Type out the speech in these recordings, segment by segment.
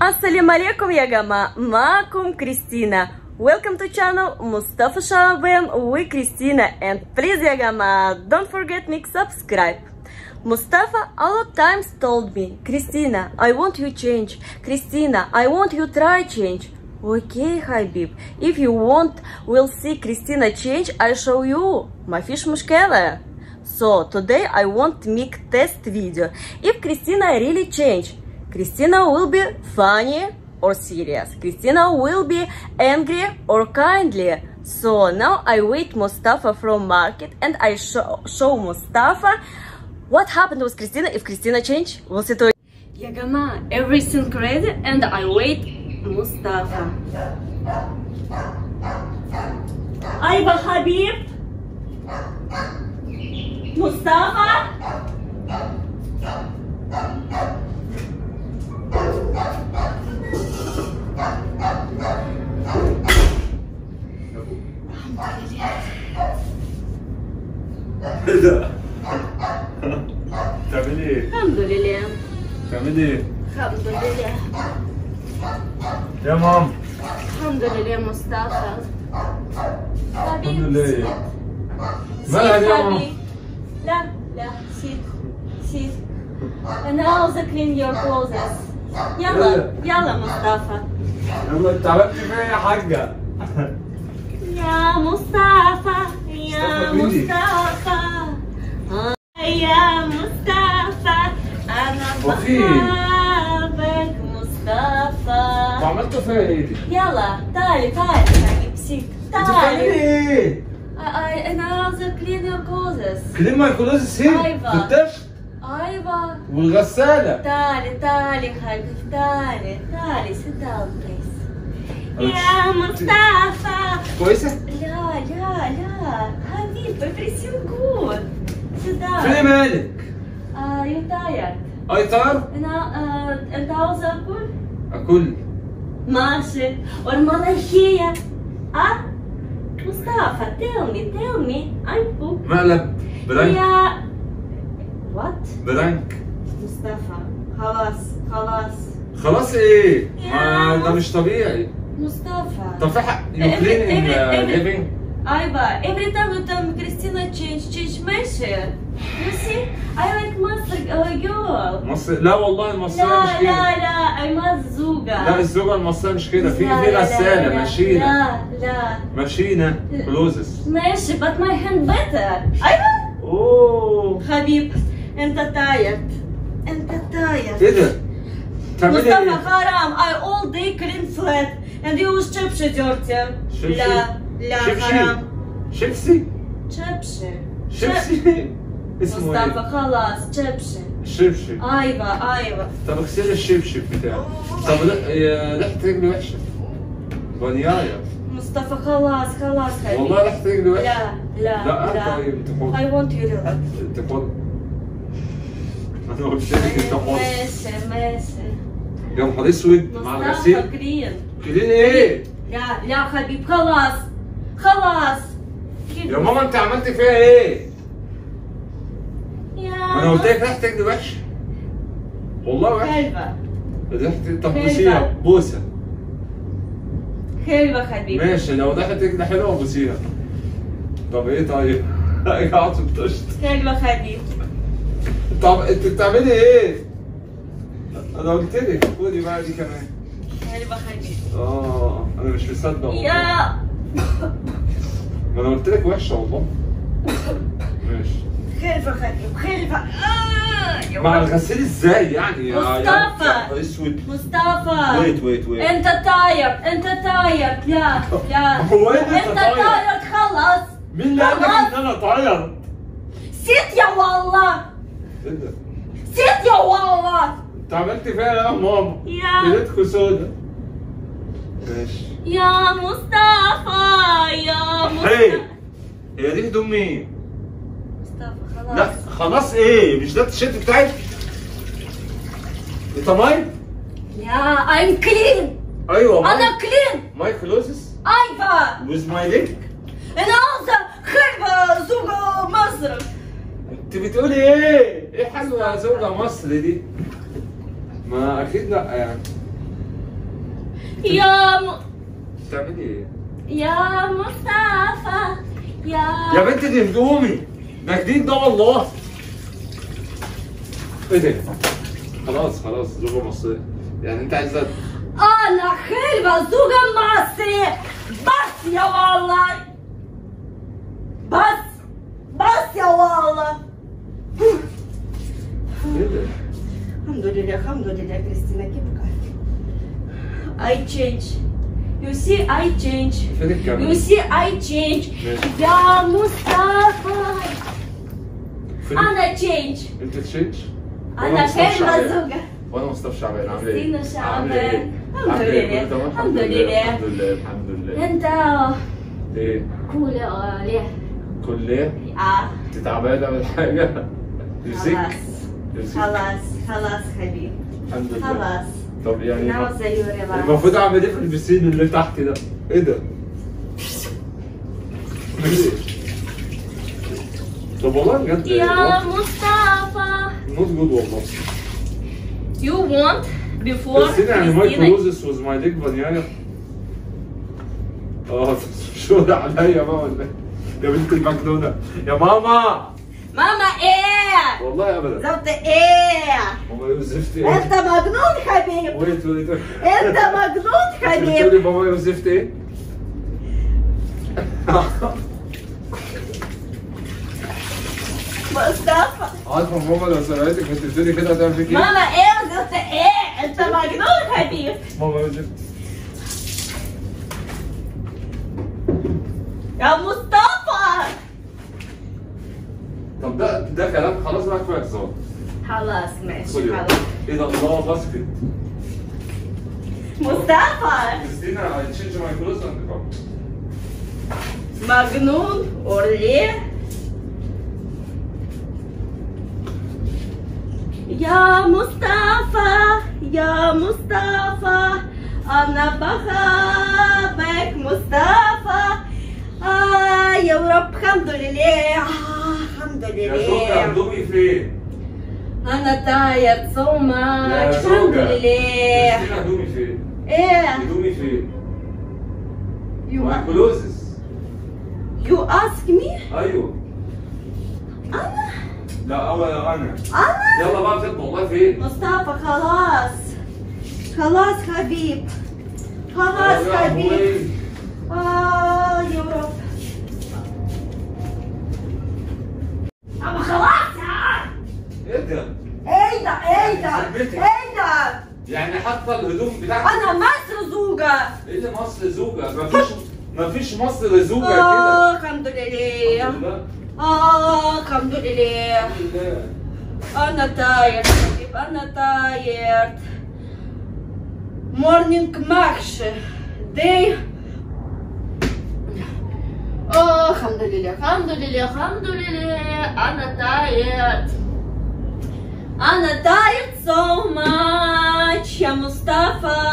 Assalamu alaikum ya جماعة معكم كريستينا Welcome to channel Mustafa Shaban with Christina and please ya جماعة don't forget me subscribe Mustafa a lot times told me Christina I want you change Christina I want you try change Okay حبيب if you want we'll see Christina change I show you ما فيش مشكلة So today I want to make test video if Christina really change Christina will be funny or serious. Christina will be angry or kindly. So now I wait Mustafa from market and I show, show Mustafa what happened with Christina if Christina change. We'll see to يا جماعة everything ready and I wait Mustafa. أيوة حبيب مصطفى لا بتعملي ايه؟ الحمد لله بتعملي ايه؟ الحمد لله يا مام الحمد لله مصطفى الحمد لله ايه؟ مالها سيد دي يا ماما؟ حبيب. لا لا سيد سيد أنا عاوزة clean your clothes يلا يلا مصطفى يلا انت عملت فيا ايه يا حاجة؟ يا مصطفى يا مصطفى مين؟ مصطفى آه، يا مصطفى أنا وفي؟ بحبك مصطفى انت عملت فيا ايه دي؟ يلا تعالي تعالي حبيب سيد انت بتعملي تعالي ايه؟ I- I- أنا عاوزة clean your clothes كليم ماي كلوز هنا أيوة. في الدش أيوة والغسالة تعالي تعالي حبيب تعالي تعالي sit down please يا مصطفى كويسة؟ لا لا لا حبيب everything good sit down فين مالك؟ Are you tired? اي تاير؟ أنا آه، أنت عاوز أكل؟ اكل ماشي والملوخية أه؟ مصطفى tell me tell me I'm cook مقلب برانك يا what؟ برانك مصطفى خلاص خلاص خلاص ايه؟ ما يا ده مش طبيعي مصطفى طب في حق يو Every- كلين every- ان every- ليفينج أيوة every time you tell me Christina change change ماشي you see I like Mr. girl مصر لا والله المصرية مش لا كده لا لا I must زوجة لا الزوجة المصرية مش كده في لا، في لا، غسالة لا، ماشينة لا لا ماشينة كلوزس ماشي but my hand better أيوة اوه حبيب أنت تايرد أنت تايرد ايه ده؟ تعملي مصطفى ايه؟ حرام I all day clean flat and you شبشة dirty شبشة؟ لا لا شبشي حرام شيبسي شبشة شيبسي اسمه مصطفى ايه؟ خلاص شبشة الشبشب أيوة أيوة طب اغسلي الشبشب بتاعه طب لا- يا ريحة رجلي وحشة بنياية مصطفى خلاص خلاص حبيبي والله ريحة رجلي وحشة لا لا لا لا طيب انت خد I want you to انت خد انا قلت لك انت خد ماشي ماشي يا نهار اسود مع مصطفى الغسيل كلين كلين ايه؟ لا لا حبيب خلاص خلاص يا ماما انت عملت فيها ايه؟ يا ما انا قلت لك ريحة رجلي وحشة والله وحشة حلوة ريحة طب حلوة. بوسيها بوسة حلوة حبيبي ماشي لو ريحة رجلي حلوة بوسيها طب ايه طيب؟ قاعد في الطشت حلوة حبيبي طب انت بتعملي ايه؟ انا قلت لك خدي بقى دي كمان حلوة حبيبي اه انا مش مصدق والله يا ما انا قلت لك وحشه والله ماشي حلوة حبيبي حلوة آه، يا مع ولد. الغسيل ازاي يعني يا مصطفى. يا نهار اسود مصطفى ويت ويت ويت انت تاير انت تاير لا لا هو ايه اللي انت انت تاير؟ تاير خلص مين اللي قال لك ان انا طاير؟ سيت يا والله ايه ده؟ سيت يا والله انت عملت فيها يا ماما يا ايدكوا سودا ماشي يا مصطفى يا هي مصطفى هي دي هدوم مين؟ مصطفى خلاص لا خلاص ايه مش ده التيشيرت بتاعي؟ انت ماي؟ يا I'm clean ايوه ماي انا clean ماي كلوزس ايوه ويز ماي ليج انا عاوزة خربة زوجة مصر انت بتقولي ايه؟ ايه حلوه زوجة مصر دي؟ ما اكيد لا يعني يا م... بتعملي ايه؟ يا مصطفى يا يا بنت دي هدومي ده جديد ده والله ايه ده؟ خلاص خلاص زوجة مصرية يعني انت عايزة انا حلوة زوجة مصري بس يا والله بس بس يا والله ايه ده؟ الحمد لله الحمد لله كريستينا كيفك I change You see I change فين You الكاميرا؟ see I change ماشي. يا مصطفى فين انا change انت تشينج؟ انا مصطفى حلوة شعبان. زوجة وانا مصطفى شعبان عامل ايه؟ كريستينا شعبان. عامل ايه؟ الحمد عامل ايه؟ لله. كله تمام؟ الحمد لله. الحمد لله الحمد لله انت ايه؟ كول ليه كلية؟ اه انت تعبانة من حاجة؟ يوسيك؟ خلاص يوسيك؟ خلاص خلاص حبيبي الحمد لله خلاص طب يعني now say you relax المفروض اعمل ايه في البسين اللي تحت ده؟ ايه ده؟ ايه؟ طب والله بجد يا مصطفى نوت جود والله you want before بس يعني ماي Christina كلوزس واز ماي ديك بنيانة اه شو عليا بقى ولا ايه؟ يا بنت المجنونة يا ماما ماما ايه والله ابدا زبط ايه ماما يوسف ايه؟ انت مجنون حبيبي ويت ويت انت مجنون حبيبي بتقولي ماما يوسف ايه؟ مصطفى عارفه ماما لو سمعتك كنت بتقولي كده هتعمل فيك ايه؟ ماما ايه زبط ايه انت مجنون حبيبي ماما يوسف يا مصطفى طب ده ده كلام خلاص بقى كفايه هزار خلاص ماشي خد يا- خلاص ايه ده الله باسكت مصطفى كريستينا I change my clothes and come مجنون وليه يا مصطفى يا مصطفى أنا بحبك مصطفى آه يا رب الحمد لله آه الحمد يا زوجة لله هدومي فين؟ أنا tired so much يا الحمد زوجة لله كريستينا هدومي فين؟ إيه هدومي فين؟ you, my clothes you ask me ايوه أنا لا اولا انا أنا يلا بقى بجد والله فين؟ مصطفى خلاص خلاص حبيب خلاص يا حبيب أبوي. آه يا رب أما خلاص ايه ده؟ ايه ده ايه ده ثبتي. ايه ده يعني حتى الهدوم بتاعتك انا مصر زوجة ايه اللي مصر زوجة؟ مفيش مفيش مصر زوجة كده اه الحمد لله الحمد لله. اه الحمد لله الحمد لله. انا تايرد حبيب انا تايرد مورنينج مارش داي اه الحمد لله الحمد لله الحمد لله انا تايرد انا تايرد سو ماتش يا مصطفى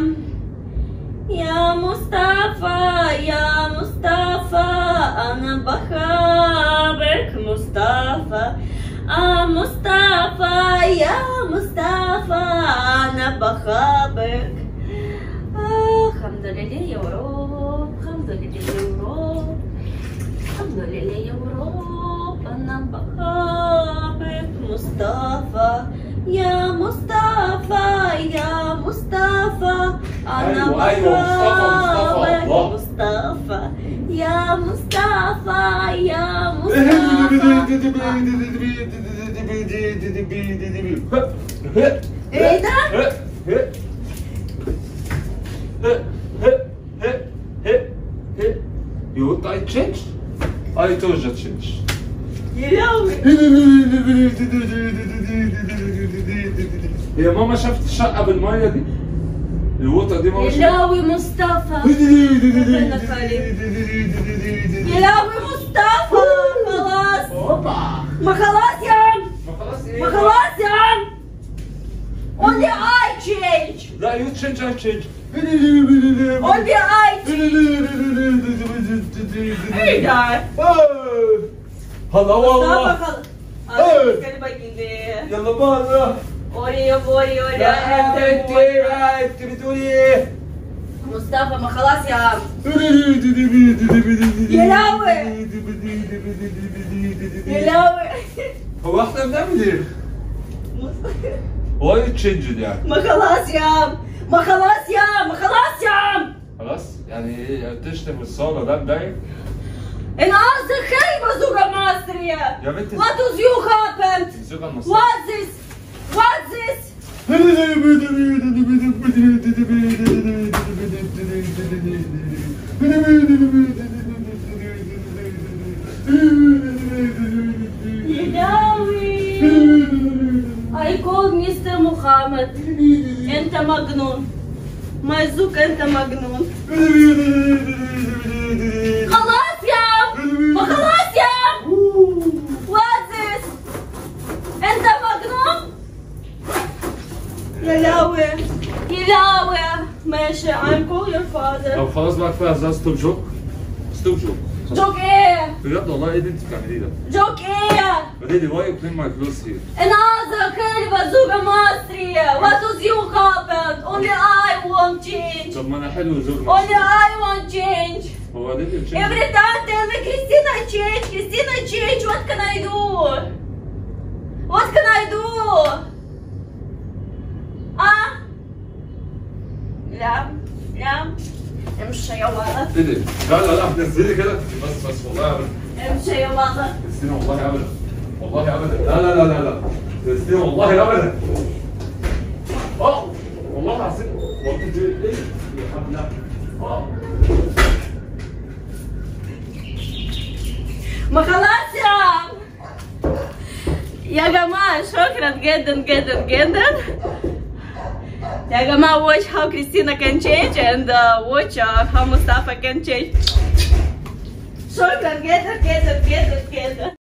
يا مصطفى يا مصطفى أنا بخابرك مصطفى آه مصطفى يا مصطفى أنا بخابرك آه الحمد لله يا رب الحمد لله يا رب الحمد لله يا رب أنا بخابرك مصطفى يا مصطفى يا مصطفى أنا أيوة، أيوة، مصطفى، مصطفى، بخابرك الله. مصطفى يا مصطفى يا مصطفى ايه ده؟ You want I change? I told you change. يا لهوي هي ماما شافت الشقة بالمية دي؟ الوطة دي ماما يا شافتها؟ لهوي مصطفى يا لهوي مصطفى خلاص هوبا ما خلاص يا عم ما خلاص ايه ما خلاص يا عم only I change لا يو تشينج اي تشينج only I ايه ده؟ هلا مصطفى والله خلاص إيه. أنا كلمة جديدة يلا بقى أوري يا بوري أوري يا انت انت انت بتقولي ايه؟ مصطفى ما خلاص يا عم يا لهوي يا لهوي هو احنا بنعمل ايه؟ هو ايه تشينج يعني؟ ما خلاص يا عم ما خلاص يا عم ما خلاص يا عم خلاص يعني ايه تشتم الصالة ده مضايق؟ انا قصدي خايبة زوجة مصرية يا بنت What does you happened? الزوجة المصرية What's this? What's this? يداوي I called Mr. Muhammad انت مجنون مايزوك انت مجنون خلاص يا عم ما خلاص يا عم What's this? انت مجنون يا لاوي يا لاوي ماشي I'm call your father طب خلاص بقى كفايه هزار ستوب جوك ستوب جوك جوك ايه بجد والله ايه اللي انت بتعمليه ده؟ جوك ايه بديدي واي يو بلاي ماي كلوز هير انا قصدي كلمة زوجة مصرية What does you happened? Only I want change طب ما انا حلو زوج Only مصري I want change هو ده اللي Every time tell me Christina change Christina change What can I do? What can I do? آه لا لا امشي يا ولد ايه ده؟ لا لا لا نزلي كده بس بس والله ابدا امشي يا ولد كريستينا والله ابدا والله ابدا لا لا لا لا لا كريستينا والله ابدا اه والله العظيم والله انت ايه يا حبيبي لا اه ما خلاص يا عم يا جماعة شكرا جدا جدا جدا يا جماعة watch how Christina can change and uh, watch uh, how Mustafa can change شكرا جدا جدا جدا جدا